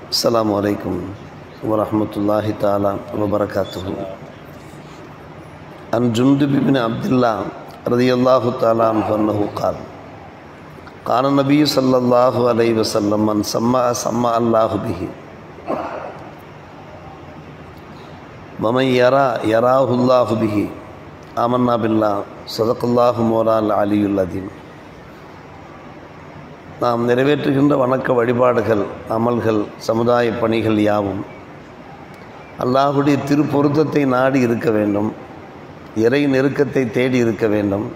السلام عليكم ورحمة الله تعالى وبركاته عن جندب بن عبد الله رضي الله تعالى عنه أنه قال قال النبي صلى الله عليه وسلم من سمع سمع الله به ومن يرى يراه الله به آمنا بالله صدق الله مولانا العلي العظيم நாம் நிறைவேற்றுகின்ற வணக்க வழிபாடுகள் அமல்கள் சமுதாய பணிகள் யாவும் அல்லாஹுடைய திருப்பொருத்தத்தை நாடி இருக்க வேண்டும் இறை நெருக்கத்தை தேடி இருக்க வேண்டும்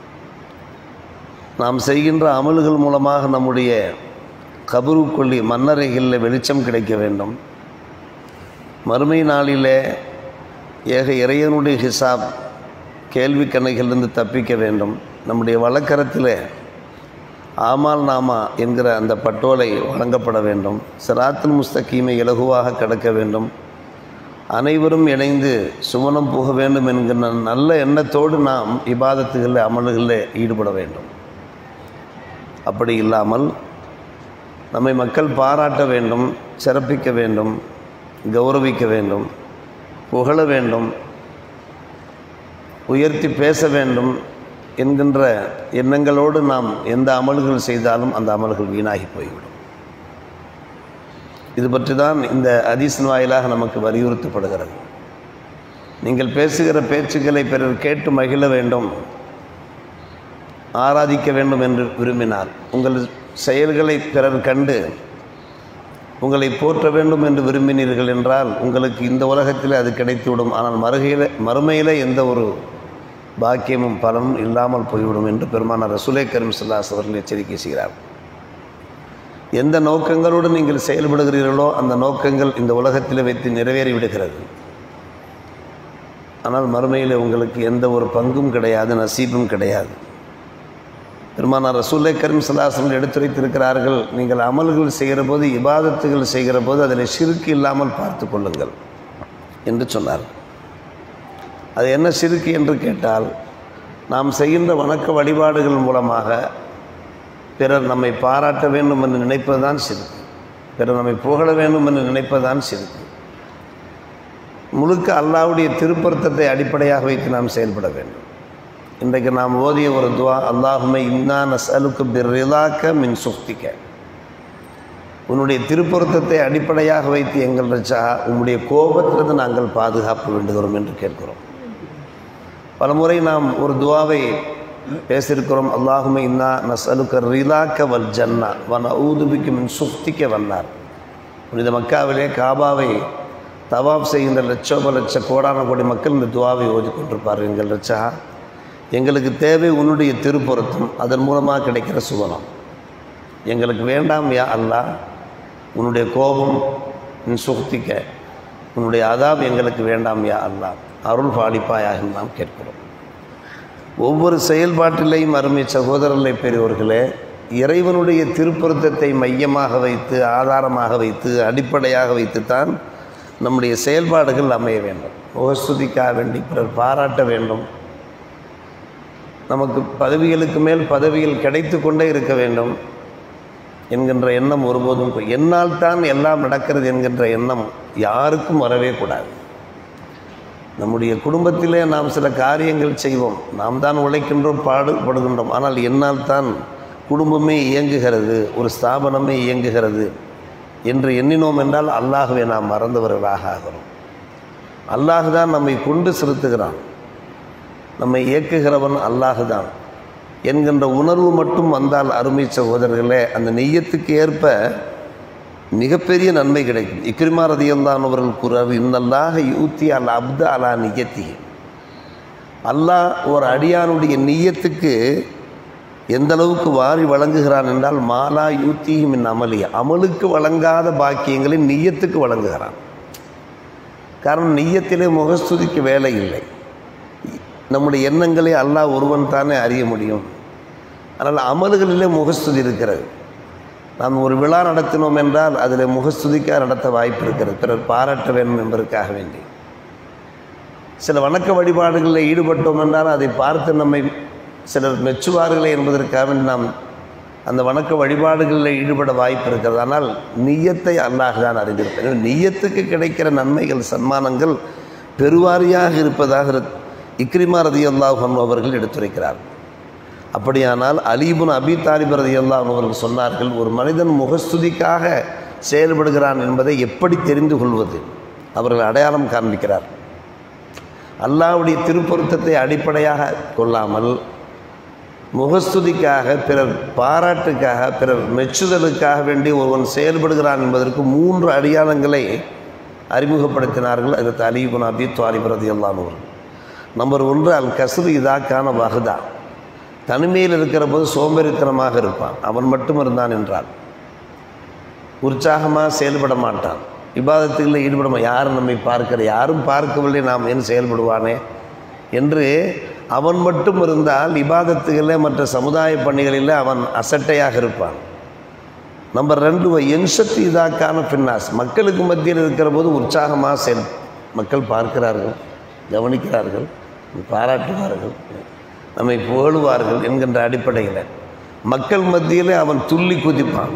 நாம் செய்கின்ற அமல்கள் மூலமாக நம்முடைய கபருக்குள்ளி மன்னரைகளில் வெளிச்சம் கிடைக்க வேண்டும் மறுமை நாளிலே ஏக இறையனுடைய ஹிசாப் கேள்வி கணைகளிலிருந்து தப்பிக்க வேண்டும் நம்முடைய வழக்கரத்தில் ஆமால் நாமா என்கிற அந்த பட்டோலை வழங்கப்பட வேண்டும் சிராத்துல் முஸ்தகீமை இலகுவாக கடக்க வேண்டும் அனைவரும் இணைந்து சுமணம் போக வேண்டும் என்கிற நல்ல எண்ணத்தோடு நாம் இபாதத்துகளில் அமல்களில் ஈடுபட வேண்டும் அப்படி இல்லாமல் நம்மை மக்கள் பாராட்ட வேண்டும் சிறப்பிக்க வேண்டும் கௌரவிக்க வேண்டும் புகழ வேண்டும் உயர்த்தி பேச வேண்டும் என்கின்ற எண்ணங்களோடு நாம் எந்த அமல்கள் செய்தாலும் அந்த அமல்கள் வீணாகி போய்விடும் இது பற்றி தான் இந்த அதிசன் வாயிலாக நமக்கு வலியுறுத்தப்படுகிறது நீங்கள் பேசுகிற பேச்சுக்களை பிறர் கேட்டு மகிழ வேண்டும் ஆராதிக்க வேண்டும் என்று விரும்பினார் உங்கள் செயல்களை பிறர் கண்டு உங்களை போற்ற வேண்டும் என்று விரும்பினீர்கள் என்றால் உங்களுக்கு இந்த உலகத்தில் அது கிடைத்துவிடும் ஆனால் மறுகையில் மறுமையில் எந்த ஒரு பாக்கியமும் பலனும் இல்லாமல் போய்விடும் என்று பெருமானார் ரசூலே கரீம் சல்லாஸ் அவர்கள் எச்சரிக்கை செய்கிறார் எந்த நோக்கங்களோடு நீங்கள் செயல்படுகிறீர்களோ அந்த நோக்கங்கள் இந்த உலகத்தில் வைத்து நிறைவேறி விடுகிறது ஆனால் மறுமையில் உங்களுக்கு எந்த ஒரு பங்கும் கிடையாது நசீபும் கிடையாது பெருமானார் ரசூல்லே கரீம் சல்லாசர்கள் எடுத்துரைத்திருக்கிறார்கள் நீங்கள் அமல்கள் செய்கிற போது இபாதத்துகள் செய்கிற போது அதில் சிறுக்கு இல்லாமல் பார்த்து கொள்ளுங்கள் என்று சொன்னார் அது என்ன சிறுக்கு என்று கேட்டால் நாம் செய்கின்ற வணக்க வழிபாடுகள் மூலமாக பிறர் நம்மை பாராட்ட வேண்டும் என்று நினைப்பதுதான் சிறுக்கு பிறர் நம்மை புகழ வேண்டும் என்று நினைப்பதுதான் சிறுக்கு முழுக்க அல்லாவுடைய திருப்பருத்தத்தை அடிப்படையாக வைத்து நாம் செயல்பட வேண்டும் இன்றைக்கு நாம் ஓதிய ஒரு துவா அல்லாஹுமே இன்னா நசலுக்கு பிர்ரிலாக்க மின் சுக்திக்க உன்னுடைய திருப்பொருத்தத்தை அடிப்படையாக வைத்து எங்கள் ரச்சா உன்னுடைய கோபத்திலிருந்து நாங்கள் பாதுகாப்பு வேண்டுகிறோம் என்று கேட்கிறோம் பலமுறை நாம் ஒரு துவாவை பேசியிருக்கிறோம் அல்லாஹுமே இன்னா நசலுக்க ரிலாக்க வல் ஜன்னா வன் ஊதுபிக்கு மின் சுக்திக்க வந்தார் புனித மக்காவிலே காபாவை தவாப் செய்கின்ற லட்சோப லட்ச கோடான கோடி மக்கள் இந்த துவாவை ஓதிக்கொண்டிருப்பார் எங்கள் ரச்சா எங்களுக்கு தேவை உன்னுடைய திருப்பொருத்தம் அதன் மூலமாக கிடைக்கிற சுவனம் எங்களுக்கு வேண்டாம் யா அல்லா உன்னுடைய கோபம் உன் சுக்திக்க உன்னுடைய அதாப் எங்களுக்கு வேண்டாம் யா அல்லா அருள் பாலிப்பாயாக நாம் கேட்கிறோம் ஒவ்வொரு செயல்பாட்டிலையும் அருமை சகோதரர்களை பெரியவர்களே இறைவனுடைய திருப்பொருத்தத்தை மையமாக வைத்து ஆதாரமாக வைத்து அடிப்படையாக வைத்துத்தான் நம்முடைய செயல்பாடுகள் அமைய வேண்டும் முகஸ்துதிக்காக வேண்டி பிறர் பாராட்ட வேண்டும் நமக்கு பதவிகளுக்கு மேல் பதவிகள் கிடைத்து கொண்டே இருக்க வேண்டும் என்கின்ற எண்ணம் ஒருபோதும் என்னால் தான் எல்லாம் நடக்கிறது என்கின்ற எண்ணம் யாருக்கும் வரவே கூடாது நம்முடைய குடும்பத்திலே நாம் சில காரியங்கள் செய்வோம் நாம் தான் உழைக்கின்றோம் பாடுபடுகின்றோம் ஆனால் என்னால் தான் குடும்பமே இயங்குகிறது ஒரு ஸ்தாபனமே இயங்குகிறது என்று எண்ணினோம் என்றால் அல்லாஹுவை நாம் மறந்தவர்களாக ஆகிறோம் அல்லாஹ் தான் நம்மை கொண்டு செலுத்துகிறான் நம்மை இயக்குகிறவன் அல்லாஹு தான் என்கின்ற உணர்வு மட்டும் வந்தால் அருமை சகோதரர்களே அந்த நெய்யத்துக்கு ஏற்ப மிகப்பெரிய நன்மை கிடைக்கும் இக்ரிமா ரதியந்தான் அவர்கள் கூறார் இன்னல்லாக யூத்தி அல் அப்த அலா நியத்தி அல்லாஹ் ஒரு அடியானுடைய நீயத்துக்கு எந்த அளவுக்கு வாரி வழங்குகிறான் என்றால் மாலா யூத்தி மின் அமலி அமலுக்கு வழங்காத பாக்கியங்களை நீயத்துக்கு வழங்குகிறான் காரணம் நீயத்திலே முகஸ்துதிக்கு வேலை இல்லை நம்முடைய எண்ணங்களை அல்லாஹ் ஒருவன் தானே அறிய முடியும் ஆனால் அமல்களிலே முகஸ்துதி இருக்கிறது நாம் ஒரு விழா நடத்தினோம் என்றால் அதில் முகஸ்துதிக்காக நடத்த வாய்ப்பு இருக்கிறது பிறர் பாராட்ட வேண்டும் என்பதற்காக வேண்டி சில வணக்க வழிபாடுகளில் ஈடுபட்டோம் என்றால் அதை பார்த்து நம்மை சிலர் மெச்சுவார்களே என்பதற்காக வேண்டி நாம் அந்த வணக்க வழிபாடுகளில் ஈடுபட வாய்ப்பு இருக்கிறது ஆனால் நீயத்தை அல்லாஹ் தான் அறிந்திருப்பேன் எனவே நீயத்துக்கு கிடைக்கிற நன்மைகள் சன்மானங்கள் பெருவாரியாக இருப்பதாக இக்ரிமா ரதி அல்லாஹ் அவர்கள் எடுத்துரைக்கிறார் அப்படியானால் அலீபுன் அபி தாலிப் ரதி அல்லாஹ் அவர்கள் சொன்னார்கள் ஒரு மனிதன் முகஸ்துதிக்காக செயல்படுகிறான் என்பதை எப்படி தெரிந்து கொள்வது அவர்கள் அடையாளம் காண்பிக்கிறார் அல்லாஹ்வுடைய திருப்பொருத்தத்தை அடிப்படையாக கொள்ளாமல் முகஸ்துதிக்காக பிறர் பாராட்டுக்காக பிறர் மெச்சுதலுக்காக வேண்டி ஒருவன் செயல்படுகிறான் என்பதற்கு மூன்று அடையாளங்களை அறிமுகப்படுத்தினார்கள் அது அலீபுன் அபி தாலிப் ரதி அல்லாஹ் நம்பர் ஒன்று அல் கசுரு இதாக்கான வகுதா தனிமையில் இருக்கிற போது சோம்பேறித்தனமாக இருப்பான் அவன் மட்டும் இருந்தான் என்றால் உற்சாகமாக செயல்பட மாட்டான் விவாதத்துகளில் ஈடுபட மா- யாரும் நம்மை பார்க்கிற யாரும் பார்க்கவில்லை நாம் ஏன் செயல்படுவானே என்று அவன் மட்டும் இருந்தால் இபாதத்துகளில் மற்ற சமுதாய பணிகளில் அவன் அசட்டையாக இருப்பான் நம்பர் ரெண்டு என்சத்து இதாக்கான பின்னாஸ் மக்களுக்கு மத்தியில் இருக்கிற போது உற்சாகமாக செயல் மக்கள் பார்க்கிறார்கள் கவனிக்கிறார்கள் பாராட்டுவார்கள் நம்மை புகழுவார்கள் என்கின்ற அடிப்படையில் மக்கள் மத்தியில் அவன் துள்ளி குதிப்பான்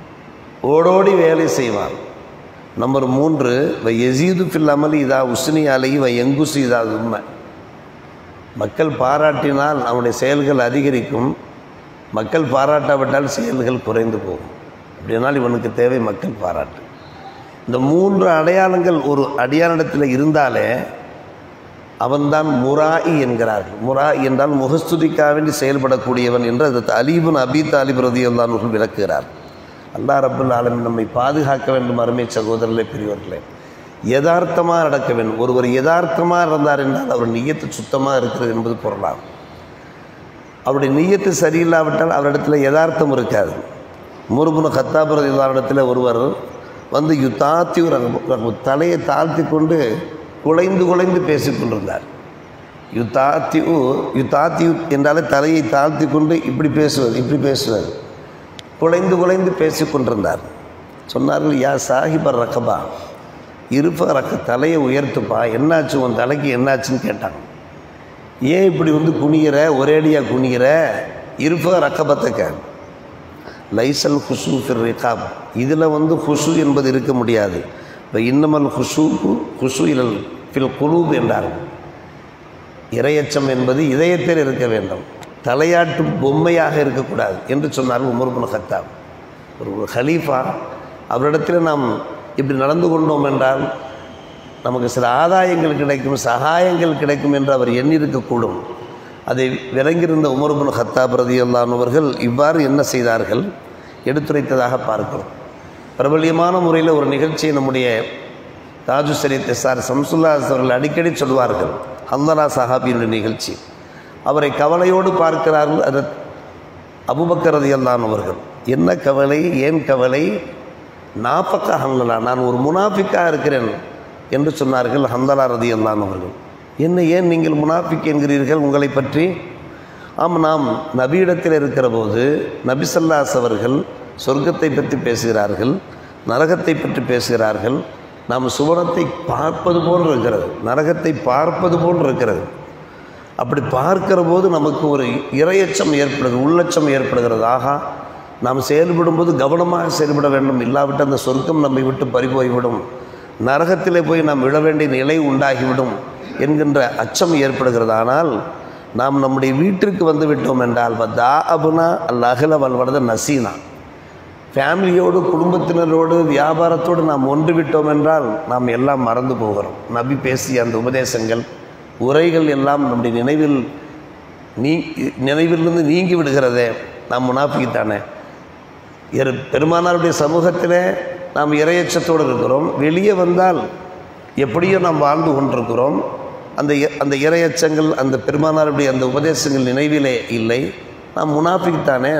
ஓடோடி வேலை செய்வான் நம்பர் மூன்று வை எசீது ஃபில் அமலி இதா உஸ்னி அலகி வை எங்குசு இதா உண்மை மக்கள் பாராட்டினால் அவனுடைய செயல்கள் அதிகரிக்கும் மக்கள் பாராட்டாவிட்டால் செயல்கள் குறைந்து போகும் அப்படினால் இவனுக்கு தேவை மக்கள் பாராட்டு இந்த மூன்று அடையாளங்கள் ஒரு அடியானிடத்தில் இருந்தாலே அவன்தான் முராஇ என்கிறார்கள் முராஇ என்றால் முகஸ்துதிக்காக வேண்டி செயல்படக்கூடியவன் என்று அது அலீபுன் அபி தாலிப் ரதியல்லான் விளக்குகிறார் அல்லாஹ் ரப்புல் ஆலமீன் நம்மை பாதுகாக்க வேண்டும் அருமை சகோதரர்களே பெரியவர்களே யதார்த்தமாக நடக்க வேண்டும் ஒருவர் யதார்த்தமாக இருந்தார் என்றால் அவர் நியத்து சுத்தமாக இருக்கிறது என்பது பொருளாகும் அவருடைய நியத்து சரியில்லாவிட்டால் அவரிடத்துல யதார்த்தம் இருக்காது முருபுன கத்தாபுர இடத்துல ஒருவர் வந்து யுத்தாத்தி ஒரு தலையை தாழ்த்தி கொண்டு குலைந்து குலைந்து பேசிக் கொண்டிருந்தார் யுத்தாத்தி யுத்தாத்தி என்றாலே தலையை தாழ்த்தி கொண்டு இப்படி பேசுவது இப்படி பேசுவது குலைந்து குலைந்து பேசிக் கொண்டிருந்தார் சொன்னார்கள் யா சாஹிபர் ரக்கபா இருப்ப ரக்க தலையை உயர்த்துப்பா என்னாச்சு உன் தலைக்கு என்னாச்சுன்னு கேட்டாங்க ஏன் இப்படி வந்து குனிகிற ஒரேடியாக குனிகிற இருப்ப ரக்கபத்துக்க லைசல் ஹுசு ஃபிர் ரிகாப் இதில் வந்து ஹுசு என்பது இருக்க முடியாது இப்போ இன்னமல் ஹுசூக்கு ஹுசு இலல் ஃபில் குலூப் என்றார்கள் இரையச்சம் என்பது இதயத்தில் இருக்க வேண்டும் தலையாட்டு பொம்மையாக இருக்கக்கூடாது என்று சொன்னார்கள் உமர் பின் கத்தாப் ஒரு ஒரு ஹலீஃபா அவரிடத்தில் நாம் இப்படி நடந்து கொண்டோம் என்றால் நமக்கு சில ஆதாயங்கள் கிடைக்கும் சகாயங்கள் கிடைக்கும் என்று அவர் எண்ணியிருக்கக்கூடும் அதை விளங்கியிருந்த உமர் பின் ஹத்தாப் ரதியுல்லானவர்கள் இவ்வாறு என்ன செய்தார்கள் எடுத்துரைத்ததாக பார்க்கிறோம் பிரபல்யமான முறையில் ஒரு நிகழ்ச்சியை நம்முடைய தாஜு சரீத் சார் சம்சுல்லாஸ் அவர்கள் அடிக்கடி சொல்வார்கள் ஹந்தலா சஹாபியினுடைய நிகழ்ச்சி அவரை கவலையோடு பார்க்கிறார்கள் அது அபுபக்கர் ரதியல்லான் அவர்கள் என்ன கவலை ஏன் கவலை நாப்பக்கா ஹந்தலா நான் ஒரு முனாஃபிக்காக இருக்கிறேன் என்று சொன்னார்கள் ஹந்தலா ரதியல்லான் அவர்கள் என்ன ஏன் நீங்கள் முனாஃபிக் என்கிறீர்கள் உங்களை பற்றி ஆம் நாம் நபியிடத்தில் இருக்கிற போது நபிசல்லாஸ் அவர்கள் சொர்க்கத்தை பற்றி பேசுகிறார்கள் நரகத்தை பற்றி பேசுகிறார்கள் நாம் சுவனத்தை பார்ப்பது போல் இருக்கிறது நரகத்தை பார்ப்பது போல் இருக்கிறது அப்படி பார்க்கிற போது நமக்கு ஒரு இரையச்சம் ஏற்படுகிறது உள்ளச்சம் ஏற்படுகிறது ஆகா நாம் செயல்படும்போது கவனமாக செயல்பட வேண்டும் இல்லாவிட்டு அந்த சொர்க்கம் நம்மை விட்டு பறிபோய்விடும் நரகத்திலே போய் நாம் விழ வேண்டிய நிலை உண்டாகிவிடும் என்கின்ற அச்சம் ஏற்படுகிறது ஆனால் நாம் நம்முடைய வீட்டிற்கு வந்து விட்டோம் என்றால் தா அபுனா அல் அகல வல்வரத நசீனா ஃபேமிலியோடு குடும்பத்தினரோடு வியாபாரத்தோடு நாம் ஒன்று விட்டோம் என்றால் நாம் எல்லாம் மறந்து போகிறோம் நபி பேசிய அந்த உபதேசங்கள் உரைகள் எல்லாம் நம்முடைய நினைவில் நீ நினைவிலிருந்து நீங்கி விடுகிறதே நாம் முனாஃபிக்குத்தானே இரு பெருமானாருடைய சமூகத்தில் நாம் இரையச்சத்தோடு இருக்கிறோம் வெளியே வந்தால் எப்படியோ நாம் வாழ்ந்து கொண்டிருக்கிறோம் அந்த இ- அந்த இரையச்சங்கள் அந்த பெருமானாருடைய அந்த உபதேசங்கள் நினைவிலே இல்லை நாம் முனாஃபிக்குத்தானே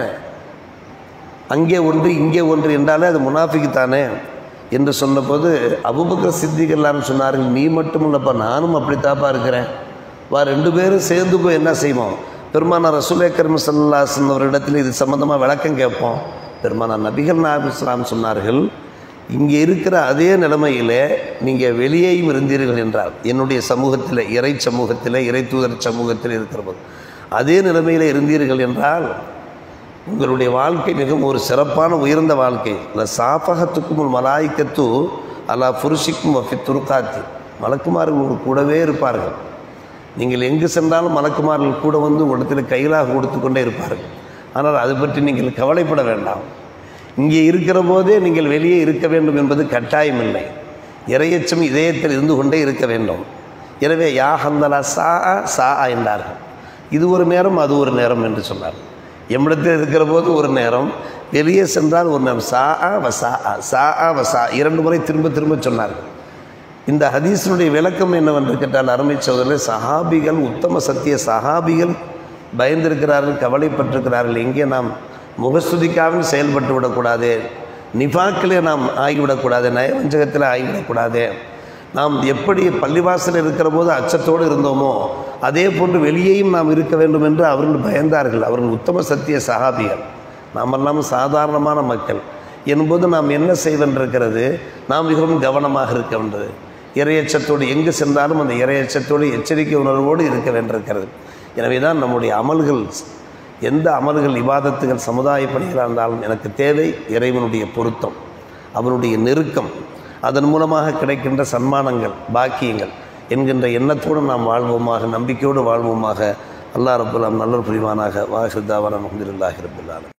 அங்கே ஒன்று இங்கே ஒன்று என்றாலே அது முனாஃபிக்குத்தானே என்று சொன்னபோது அபுபக்கர் சித்திகள்லாம் சொன்னார்கள் நீ மட்டும் இல்லைப்பா நானும் அப்படித்தாப்பா இருக்கிறேன் வா ரெண்டு பேரும் சேர்ந்து போய் என்ன செய்வோம் பெருமானார் ரசூலே கர்ம சல்லாசன் அவரிடத்தில் இது சம்மந்தமாக விளக்கம் கேட்போம் பெருமானார் நபிகள் நாயகம் இஸ்லாம் சொன்னார்கள் இங்கே இருக்கிற அதே நிலைமையிலே நீங்கள் வெளியேயும் இருந்தீர்கள் என்றால் என்னுடைய சமூகத்தில் இறை சமூகத்தில் இறை தூதர் சமூகத்தில் இருக்கிற போது அதே நிலைமையில் இருந்தீர்கள் என்றால் உங்களுடைய வாழ்க்கை மிகவும் ஒரு சிறப்பான உயர்ந்த வாழ்க்கை இந்த சாபகத்துக்கும் ஒரு மலாய்க்கத்து அல்லா புருஷிக்கும் வஃபி துருக்காத்தி மலக்குமார்கள் உங்களுக்கு கூடவே இருப்பார்கள் நீங்கள் எங்கு சென்றாலும் மலக்குமார்கள் கூட வந்து உங்களிடத்தில் கையிலாக கொடுத்து கொண்டே இருப்பார்கள் ஆனால் அது பற்றி நீங்கள் கவலைப்பட வேண்டாம் இங்கே இருக்கிற போதே நீங்கள் வெளியே இருக்க வேண்டும் என்பது கட்டாயமில்லை இரையச்சம் இதயத்தில் இருந்து கொண்டே இருக்க வேண்டும் எனவே யா ஹந்தலா சா சா என்றார்கள் இது ஒரு நேரம் அது ஒரு நேரம் என்று சொன்னார் எம்மிடத்தில் இருக்கிற போது ஒரு நேரம் வெளியே சென்றால் ஒரு நேரம் சா ஆ வசா ஆ சா ஆ வசா இரண்டு முறை திரும்ப திரும்ப சொன்னார்கள் இந்த ஹதீஸினுடைய விளக்கம் என்னவென்று கேட்டால் அருமை சோதரில் சஹாபிகள் உத்தம சத்திய சஹாபிகள் பயந்திருக்கிறார்கள் கவலைப்பட்டிருக்கிறார்கள் எங்கே நாம் முகஸ்துதிக்காகவும் செயல்பட்டு விடக்கூடாது நிஃபாக்கிலே நாம் ஆகிவிடக்கூடாது நயவஞ்சகத்தில் ஆகிவிடக்கூடாது நாம் எப்படி பள்ளிவாசல் இருக்கிற போது அச்சத்தோடு இருந்தோமோ அதே போன்று வெளியேயும் நாம் இருக்க வேண்டும் என்று அவர்கள் பயந்தார்கள் அவர்கள் உத்தம சத்திய சகாபிகள் நாமெல்லாம் சாதாரணமான மக்கள் என்போது நாம் என்ன செய்வென்றிருக்கிறது நாம் மிகவும் கவனமாக இருக்க வேண்டது இரையச்சத்தோடு எங்கு சென்றாலும் அந்த இரையச்சத்தோடு எச்சரிக்கை உணர்வோடு இருக்க வேண்டியிருக்கிறது எனவே தான் நம்முடைய அமல்கள் எந்த அமல்கள் இபாதத்துகள் சமுதாய பணிகளாக இருந்தாலும் எனக்கு தேவை இறைவனுடைய பொருத்தம் அவனுடைய நெருக்கம் அதன் மூலமாக கிடைக்கின்ற சன்மானங்கள் பாக்கியங்கள் என்கின்ற எண்ணத்தோடு நாம் வாழ்வோமாக நம்பிக்கையோடு வாழ்வோமாக அல்லா ரபுல்லாம் நல்ல புரிவானாக வாசுத்தாவான அஹமதுல்லாஹி ரபுல்லாலும்